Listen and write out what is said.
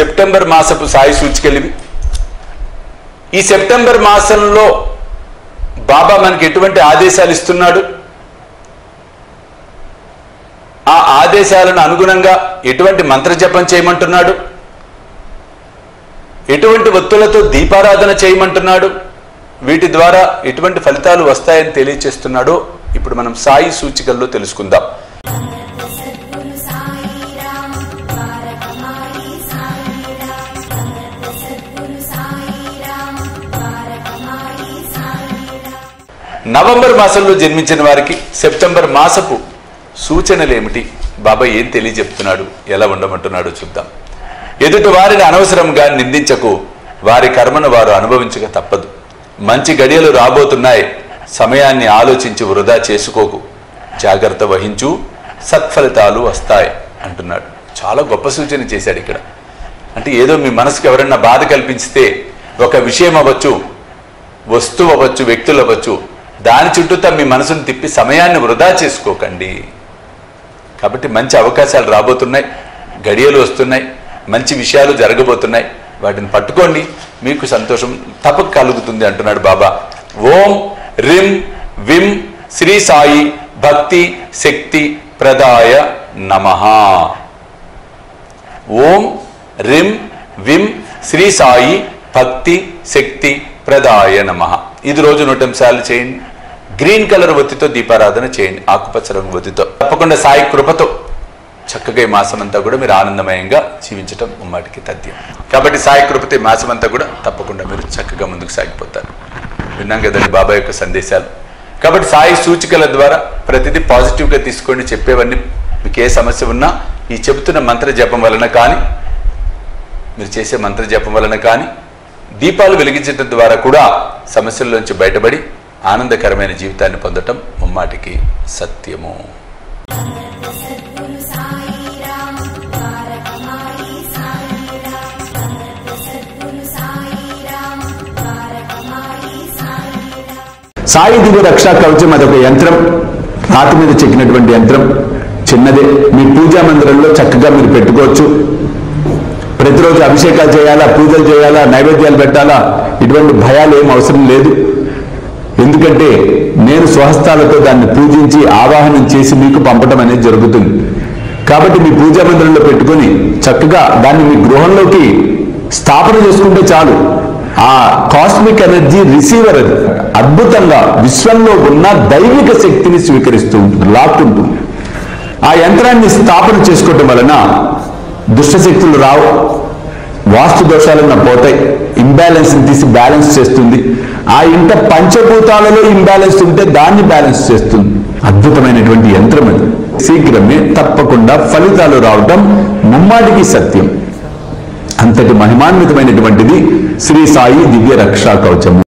September మాసపు సాయి సూచికెళ్ళివి ఈ September మాసంలో బాబా మనకి ఎటువంటి ఆదేశాలు ఇస్తున్నాడు ఆ ఆదేశాలను అనుగుణంగా ఎటువంటి మంత్రజపం చేయమంటున్నాడు ఎటువంటి ఒత్తులతో దీపారాధన చేయమంటున్నాడు వీటి ద్వారా ఎటువంటి ఫలితాలు వస్తాయని తెలియచేస్తున్నాడో ఇప్పుడు మనం సాయి సూచికల్లో తెలుసుకుందాం సద్గురు సాయిరాం ద్వారకమాయి సాయిరాం సద్గురు సాయిరాం ద్వారకమాయి సాయిరాం నవంబర్ మాసంలో జన్మించిన వారికి సెప్టెంబర్ మాసపు సూచనలు ఏమిటి బాబా ఏం తెలియజెప్తున్నాడు ఎలా ఉండమంటున్నాడో చూద్దాం ఎదుటి వారిని అనవసరంగా నిందించకు వారి కర్మను వారు అనుభవించక తప్పదు మంచి గడియలు రాబోతున్నాయి సమయాన్ని ఆలోచించి వృధా చేసుకోకు జాగ్రత్త వహించు సత్ఫలితాలు వస్తాయి అంటున్నాడు చాలా గొప్ప సూచన చేశాడు ఇక్కడ అంటే ఏదో మీ మనసుకు ఎవరన్నా బాధ కల్పించితే ఒక విషయం అవ్వచ్చు వస్తువు అవ్వచ్చు వ్యక్తులు అవ్వచ్చు దాని చుట్టూతా మీ మనసును తిప్పి సమయాన్ని వృధా చేసుకోకండి కాబట్టి మంచి అవకాశాలు రాబోతున్నాయి గడియలు వస్తున్నాయి మంచి విషయాలు జరగబోతున్నాయి వాటిని పట్టుకోండి మీకు సంతోషం తప్పక కలుగుతుంది అంటున్నాడు బాబా ఓం రిం విం శ్రీ సాయి భక్తి శక్తి ప్రదాయ నమః ఓం రిం విం శ్రీ సాయి భక్తి శక్తి ప్రదాయ నమ ఇది రోజు నూటంశాలు చేయండి గ్రీన్ కలర్ ఒత్తితో దీపారాధన చేయండి ఆకుపచ్చ రంగు ఒత్తితో తప్పకుండా సాయి కృపతో చక్కగా ఈ మాసం అంతా కూడా మీరు ఆనందమయంగా జీవించటం ఉమ్మాటికి తథ్యం కాబట్టి సాయి కృపతో ఈ మాసం అంతా కూడా తప్పకుండా మీరు చక్కగా ముందుకు సాగిపోతారు విన్నాం కదండి బాబా యొక్క సందేశాలు కాబట్టి సాయి సూచికల ద్వారా ప్రతిదీ పాజిటివ్గా తీసుకోండి చెప్పేవన్నీ మీకు ఏ సమస్య ఉన్నా ఈ చెబుతున్న మంత్ర జపం వలన కానీ మీరు చేసే మంత్ర జపం వలన కానీ దీపాలు వెలిగించడం ద్వారా కూడా సమస్యల్లోంచి బయటపడి ఆనందకరమైన జీవితాన్ని పొందటం ముమ్మాటికి సత్యము సద్గురు సాయిరాం ద్వారకమాయి సాయిరాం సద్గురు సాయిరాం ద్వారకమాయి సాయిరాం సాయి దివ్య రక్షా కవచం అదొక యంత్రం రాతి మీద చెక్కినటువంటి యంత్రం చిన్నదే మీ పూజా మందిరంలో చక్కగా మీరు పెట్టుకోవచ్చు ప్రతిరోజు అభిషేకాలు చేయాలా పూజలు చేయాలా నైవేద్యాలు పెట్టాలా ఇటువంటి భయాలు ఏం అవసరం లేదు ఎందుకంటే నేను స్వహస్తాలతో దాన్ని పూజించి ఆవాహనం చేసి మీకు పంపడం అనేది జరుగుతుంది కాబట్టి మీ పూజా మందిరంలో పెట్టుకొని చక్కగా దాన్ని మీ గృహంలోకి స్థాపన చేసుకుంటే చాలు ఆ కాస్మిక్ ఎనర్జీ రిసీవర్ అది అద్భుతంగా విశ్వంలో ఉన్న దైవిక శక్తిని స్వీకరిస్తూ ఉంటుంది లాక్కుంటుంది ఆ యంత్రాన్ని స్థాపన చేసుకోవటం వలన దుష్టశక్తులు రావు వాస్తు దోషాలన్న పోతాయి ఇంబ్యాలెన్స్ తీసి బ్యాలెన్స్ చేస్తుంది ఆ ఇంట పంచభూతాలలో ఇంబ్యాలెన్స్ ఉంటే దాన్ని బ్యాలెన్స్ చేస్తుంది అద్భుతమైనటువంటి యంత్రం అది శీఘ్రమే తప్పకుండా ఫలితాలు రావటం ముమ్మాటికి సత్యం అంతటి మహిమాన్వితమైనటువంటిది శ్రీ సాయి దివ్య రక్షా కవచము